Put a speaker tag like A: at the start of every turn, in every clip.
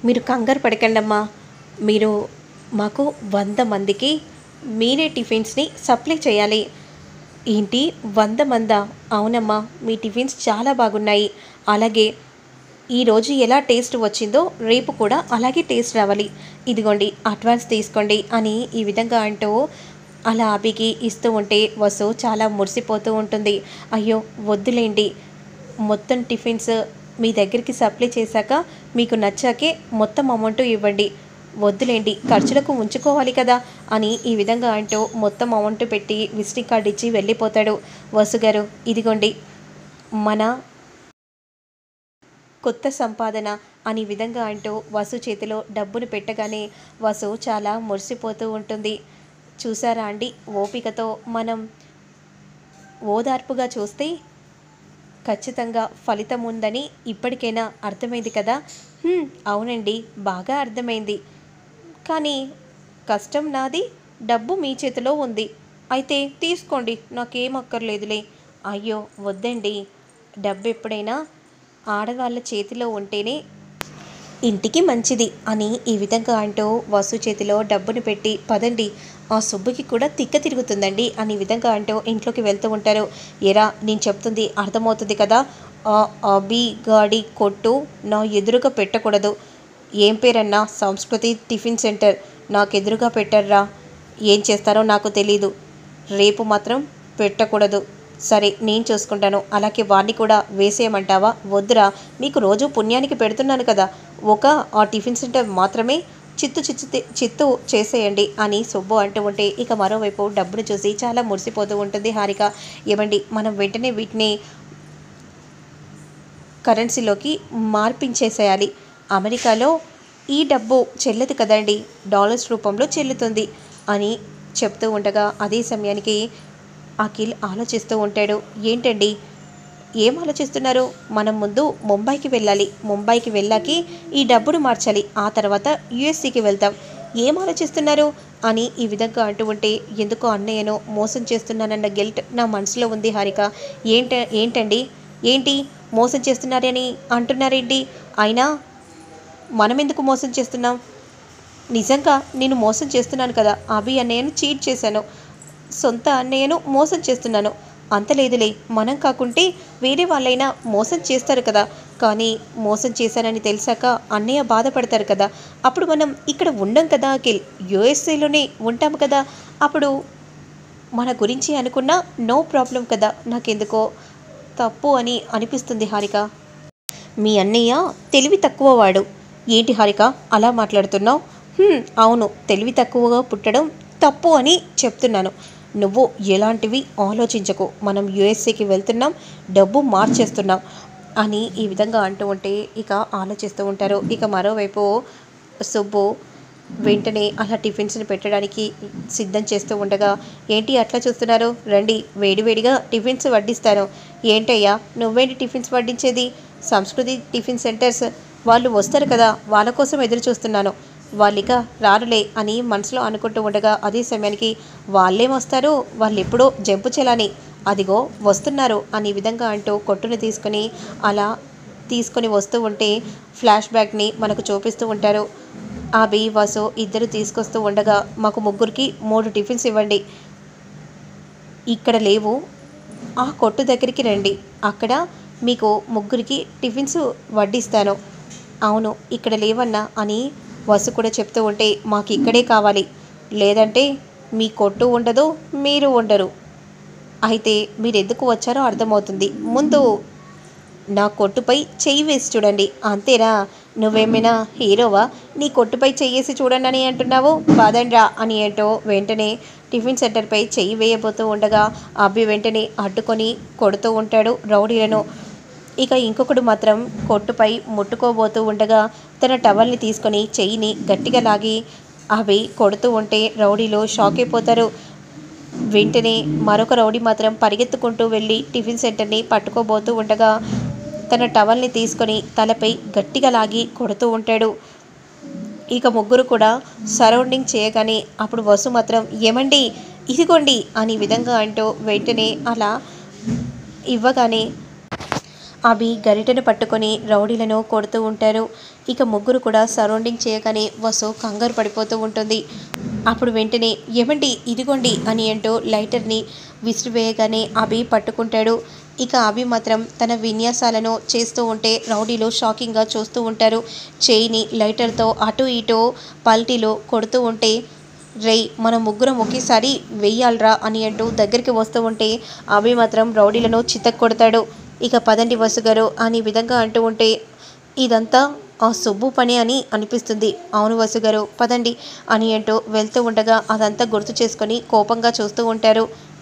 A: మీరు కంగారు పడకండమ్మా మీరు మాకు వంద మందికి మీరే టిఫిన్స్ని సప్లై చేయాలి ఏంటి వంద మందా అవునమ్మా మీ టిఫిన్స్ చాలా బాగున్నాయి అలాగే ఈరోజు ఎలా టేస్ట్ వచ్చిందో రేపు కూడా అలాగే టేస్ట్ రావాలి ఇదిగోండి అడ్వాన్స్ తీసుకోండి అని ఈ విధంగా అంటూ అలా అభికి ఇస్తూ ఉంటే వసు చాలా మురిసిపోతూ ఉంటుంది అయ్యో వద్దులేండి మొత్తం టిఫిన్స్ మీ దగ్గరికి సప్లై చేశాక మీకు నచ్చాకే మొత్తం అమౌంట్ ఇవ్వండి వద్దులేండి ఖర్చులకు ఉంచుకోవాలి కదా అని ఈ విధంగా అంటూ మొత్తం అమౌంట్ పెట్టి విజిటింగ్ కార్డు ఇచ్చి వెళ్ళిపోతాడు వసు గారు ఇదిగోండి మన కొత్త సంపాదన అని విధంగా అంటూ వసు చేతిలో డబ్బును పెట్టగానే వసు చాలా మురిసిపోతూ ఉంటుంది చూసారా అండి ఓపికతో మనం ఓదార్పుగా చూస్తే ఖచ్చితంగా ఫలితం ఉందని ఇప్పటికైనా అర్థమైంది కదా "హ్మ్, అవునండి బాగా అర్థమైంది కానీ కష్టం నాది డబ్బు మీ చేతిలో ఉంది అయితే తీసుకోండి నాకేం అక్కర్లేదులే అయ్యో వద్దండి డబ్బు ఎప్పుడైనా ఆడవాళ్ళ చేతిలో ఉంటేనే ఇంటికి మంచిది అని ఈ విధంగా అంటూ వసు చేతిలో డబ్బును పెట్టి పదండి ఆ సుబ్బుకి కూడా తిక్క తిరుగుతుందండి అని ఈ విధంగా అంటూ ఇంట్లోకి వెళ్తూ ఉంటారు ఎరా నేను చెప్తుంది అర్థమవుతుంది కదా ఆ అబి గాడి కొట్టు నా ఎదురుగా పెట్టకూడదు ఏం పేరన్నా సంస్కృతి టిఫిన్ సెంటర్ నాకు ఎదురుగా పెట్టర్రా ఏం చేస్తారో నాకు తెలీదు రేపు మాత్రం పెట్టకూడదు సరే నేను చూసుకుంటాను అలాగే వాడిని కూడా వేసేయమంటావా వద్దురా మీకు రోజు పుణ్యానికి పెడుతున్నాను కదా ఒక ఆ టిఫిన్ సెంటర్ మాత్రమే చిత్తు చిత్తు చిత్తు చేసేయండి అని సుబ్బు అంటూ ఉంటే ఇక మరోవైపు డబ్బును చూసి చాలా మురిసిపోతూ ఉంటుంది హారిక ఏమండి మనం వెంటనే వీటిని కరెన్సీలోకి మార్పించేసేయాలి అమెరికాలో ఈ డబ్బు చెల్లదు కదండి డాలర్స్ రూపంలో చెల్లుతుంది అని చెప్తూ ఉండగా అదే సమయానికి అఖిల్ ఆలోచిస్తూ ఉంటాడు ఏంటండి ఏం ఆలోచిస్తున్నారు మనం ముందు ముంబైకి వెళ్ళాలి ముంబైకి వెళ్ళాకి ఈ డబ్బును మార్చాలి ఆ తర్వాత యుఎస్సికి వెళ్తాం ఏం ఆలోచిస్తున్నారు అని ఈ విధంగా అంటూ ఉంటే ఎందుకో అన్నయ్యను మోసం చేస్తున్నానన్న గిల్ట్ నా మనసులో ఉంది హారిక ఏంట ఏంటండి ఏంటి మోసం చేస్తున్నారని అంటున్నారేంటి అయినా మనం ఎందుకు మోసం చేస్తున్నాం నిజంగా నేను మోసం చేస్తున్నాను కదా అభి అన్నయ్యను చీట్ చేశాను సొంత అన్నయ్యను మోసం చేస్తున్నాను అంత లేదులే మనం కాకుంటే వేరే వాళ్ళైనా మోసం చేస్తారు కదా కానీ మోసం చేశానని తెలిసాక అన్నయ్య బాధపడతారు కదా అప్పుడు మనం ఇక్కడ ఉండం కదా అఖిల్ యుఎస్ఏలోనే ఉంటాం కదా అప్పుడు మన గురించి అనుకున్నా నో ప్రాబ్లం కదా నాకెందుకో తప్పు అని అనిపిస్తుంది హారిక మీ అన్నయ్య తెలివి తక్కువ వాడు ఏంటి హారిక అలా మాట్లాడుతున్నావు "హ్మ్, అవును తెలివి తక్కువగా పుట్టడం తప్పు అని చెప్తున్నాను నువ్వు ఎలాంటివి ఆలోచించకు మనం యుఎస్ఏకి వెళ్తున్నాం డబ్బు మార్చేస్తున్నాం అని ఈ విధంగా అంటూ ఉంటే ఇక ఆలోచిస్తూ ఉంటారు ఇక మరోవైపు సుబ్బు వెంటనే అలా టిఫిన్స్ని పెట్టడానికి సిద్ధం చేస్తూ ఉండగా ఏంటి అట్లా చూస్తున్నారు రండి వేడివేడిగా టిఫిన్స్ వడ్డిస్తాను ఏంటయ్యా నువ్వేంటి టిఫిన్స్ వడ్డించేది సంస్కృతి టిఫిన్ సెంటర్స్ వాళ్ళు వస్తారు కదా వాళ్ళ కోసం ఎదురు చూస్తున్నాను వాళ్ళిక రారులే అని మనసులో అనుకుంటూ ఉండగా అదే సమయానికి వాళ్ళేం వస్తారు వాళ్ళు ఎప్పుడో జంపు చెలాని అదిగో వస్తున్నారు అని ఈ విధంగా అంటూ కొట్టును తీసుకుని అలా తీసుకొని వస్తూ ఉంటే ఫ్లాష్ బ్యాక్ని మనకు చూపిస్తూ ఉంటారు అభి వసు ఇద్దరు తీసుకొస్తూ ఉండగా మాకు ముగ్గురికి మూడు టిఫిన్స్ ఇవ్వండి ఇక్కడ లేవు ఆ కొట్టు దగ్గరికి రండి అక్కడ మీకు ముగ్గురికి టిఫిన్స్ వడ్డిస్తాను అవును ఇక్కడ లేవన్నా అని వసు కూడా చెప్తూ ఉంటే మాకు ఇక్కడే కావాలి లేదంటే మీ కొట్టు ఉండదు మీరు ఉండరు అయితే మీరు ఎందుకు వచ్చారో అర్థమవుతుంది ముందు నా కొట్టుపై చెయ్యి వేసి చూడండి అంతేరా నువ్వేమైనా హీరోవా నీ కొట్టుపై చెయ్యేసి చూడండి అని అంటున్నావు పదండ్రా అని ఏంటో వెంటనే టిఫిన్ సెంటర్పై చెయ్యి వేయబోతూ ఉండగా అబ్బి వెంటనే అడ్డుకొని కొడుతూ ఉంటాడు రౌడీలను ఇక ఇంకొకడు మాత్రం కొట్టుపై ముట్టుకోబోతూ ఉండగా తన టవల్ని తీసుకొని చెయ్యిని గట్టిగా లాగి అవి కొడుతూ ఉంటే రౌడీలు షాక్ అయిపోతారు వెంటనే మరొక రౌడీ మాత్రం పరిగెత్తుకుంటూ వెళ్ళి టిఫిన్ సెంటర్ని పట్టుకోబోతూ ఉండగా తన టవల్ని తీసుకొని తలపై గట్టిగా లాగి కొడుతూ ఉంటాడు ఇక ముగ్గురు కూడా సరౌండింగ్ చేయగానే అప్పుడు వసు మాత్రం ఏమండి ఇదిగోండి అని ఈ విధంగా అంటూ వెంటనే అలా ఇవ్వగానే అవి గరిటెను పట్టుకొని రౌడీలను కొడుతూ ఉంటారు ఇక ముగ్గురు కూడా సరౌండింగ్ చేయగానే వసు కంగారు పడిపోతూ ఉంటుంది అప్పుడు వెంటనే ఏమండి ఇదిగోండి అని అంటూ లైటర్ని విసిరివేయగానే అభి పట్టుకుంటాడు ఇక అభి మాత్రం తన విన్యాసాలను చేస్తూ ఉంటే రౌడీలు షాకింగ్గా చూస్తూ ఉంటారు చేయిని లైటర్తో అటు ఇటు పల్టీలో కొడుతూ ఉంటే రేయ్ మన ముగ్గురం ఒకేసారి వెయ్యాలరా అని అంటూ దగ్గరికి వస్తూ ఉంటే అభి మాత్రం రౌడీలను చితక్ కొడతాడు ఇక పదండి వసుగారు అని విధంగా అంటూ ఉంటే ఇదంతా ఆ సుబ్బు పని అని అనిపిస్తుంది అవును వసుగారు పదండి అని అంటూ వెళ్తూ ఉండగా అదంతా గుర్తు చేసుకొని కోపంగా చూస్తూ ఉంటారు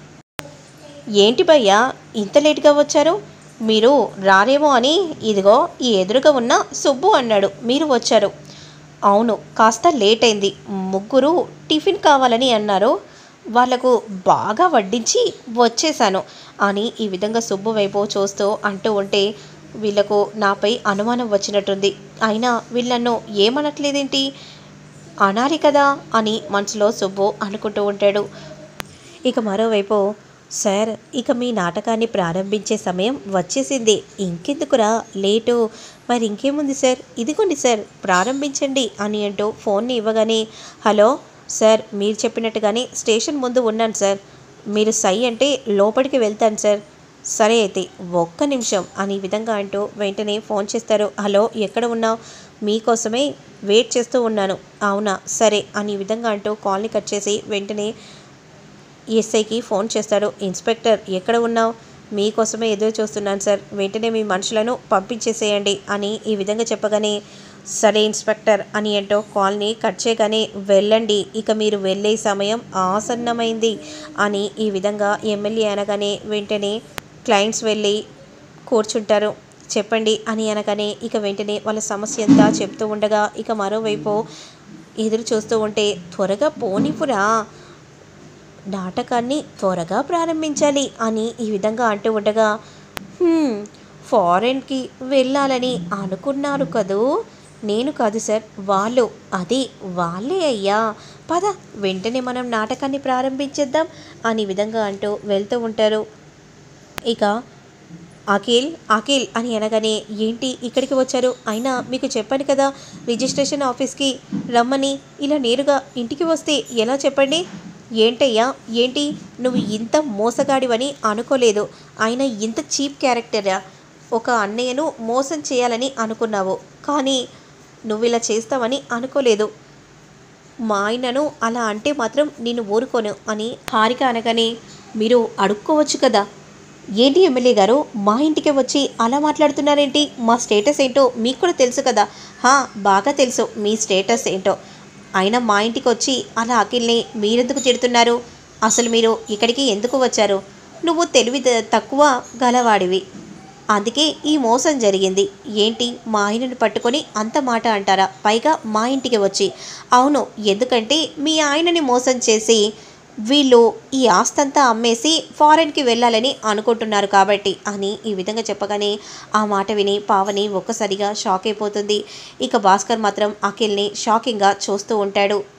A: ఏంటి భయ్యా ఇంత లేట్గా వచ్చారు మీరు రారేమో అని ఇదిగో ఈ ఎదురుగా ఉన్న సుబ్బు అన్నాడు మీరు వచ్చారు అవును కాస్త లేట్ అయింది ముగ్గురు టిఫిన్ కావాలని అన్నారు వాళ్ళకు బాగా వడ్డించి వచ్చేసాను అని ఈ విధంగా సుబ్బు వైపు చూస్తూ అంటూ ఉంటే వీళ్ళకు నాపై అనుమానం వచ్చినట్టుంది అయినా వీళ్ళను ఏమనట్లేదేంటి అనాలి కదా అని మనసులో సుబ్బు అనుకుంటూ ఉంటాడు ఇక మరోవైపు సార్ ఇక మీ నాటకాన్ని ప్రారంభించే సమయం వచ్చేసింది ఇంకెందుకురా లేటు మరి ఇంకేముంది సార్ ఇదిగోండి సార్ ప్రారంభించండి అని అంటూ ఫోన్ని ఇవ్వగానే హలో సార్ మీరు చెప్పినట్టుగానే స్టేషన్ ముందు ఉన్నాను సార్ మీరు సై అంటే లోపలికి వెళ్తాను సార్ సరే అయితే ఒక్క నిమిషం అని ఈ విధంగా అంటూ వెంటనే ఫోన్ చేస్తారు హలో ఎక్కడ ఉన్నావు మీకోసమే వెయిట్ చేస్తూ ఉన్నాను అవునా సరే అని ఈ విధంగా అంటూ కాల్ని కట్ చేసి వెంటనే ఎస్ఐకి ఫోన్ చేస్తాడు ఇన్స్పెక్టర్ ఎక్కడ ఉన్నావు మీకోసమే ఎదురు చూస్తున్నాను సార్ వెంటనే మీ మనుషులను పంపించేసేయండి అని ఈ విధంగా చెప్పగానే సరే ఇన్స్పెక్టర్ అని అంటూ కాల్ని కట్ చేయగానే వెళ్ళండి ఇక మీరు వెళ్ళే సమయం ఆసన్నమైంది అని ఈ విధంగా ఎమ్మెల్యే అనగానే వెంటనే క్లయింట్స్ వెళ్ళి కూర్చుంటారు చెప్పండి అని అనగానే ఇక వెంటనే వాళ్ళ సమస్య అంతా చెప్తూ ఉండగా ఇక మరోవైపు ఎదురు చూస్తూ ఉంటే త్వరగా పోనిపురా నాటకాన్ని త్వరగా ప్రారంభించాలి అని ఈ విధంగా అంటూ ఉండగా "హ్మ్, ఫారెన్కి వెళ్ళాలని అనుకున్నారు కదూ నేను కాదు సార్ వాళ్ళు అది వాళ్ళే అయ్యా పద వెంటనే మనం నాటకాన్ని ప్రారంభించేద్దాం అని ఈ విధంగా అంటూ వెళ్తూ ఉంటారు ఇక అఖిల్ అఖిల్ అని అనగానే ఏంటి ఇక్కడికి వచ్చారు అయినా మీకు చెప్పాను కదా రిజిస్ట్రేషన్ ఆఫీస్కి రమ్మని ఇలా నేరుగా ఇంటికి వస్తే ఎలా చెప్పండి ఏంటయ్యా ఏంటి నువ్వు ఇంత మోసగాడివని అనుకోలేదు అయినా ఇంత చీప్ క్యారెక్టరా ఒక అన్నయ్యను మోసం చేయాలని అనుకున్నావు కానీ నువ్వు ఇలా చేస్తావని అనుకోలేదు మా ఆయనను అలా అంటే మాత్రం నేను ఊరుకోను అని హారిక అనగానే మీరు అడుక్కోవచ్చు కదా ఏంటి ఎమ్మెల్యే గారు మా ఇంటికి వచ్చి అలా మాట్లాడుతున్నారేంటి మా స్టేటస్ ఏంటో మీకు కూడా తెలుసు కదా హా బాగా తెలుసు మీ స్టేటస్ ఏంటో అయినా మా ఇంటికి వచ్చి అలా అఖిల్ని మీరెందుకు తిడుతున్నారు అసలు మీరు ఇక్కడికి ఎందుకు వచ్చారు నువ్వు తెలివి త- తక్కువ గలవాడివి అందుకే ఈ మోసం జరిగింది ఏంటి మా ఆయనను పట్టుకొని అంత మాట అంటారా పైగా మా ఇంటికి వచ్చి అవును ఎందుకంటే మీ ఆయనని మోసం చేసి వీళ్ళు ఈ ఆస్తంతా అమ్మేసి ఫారెన్కి వెళ్ళాలని అనుకుంటున్నారు కాబట్టి అని ఈ విధంగా చెప్పగానే ఆ మాట విని పావని ఒక్కసారిగా షాక్ అయిపోతుంది ఇక భాస్కర్ మాత్రం అఖిల్ని షాకింగ్గా చూస్తూ ఉంటాడు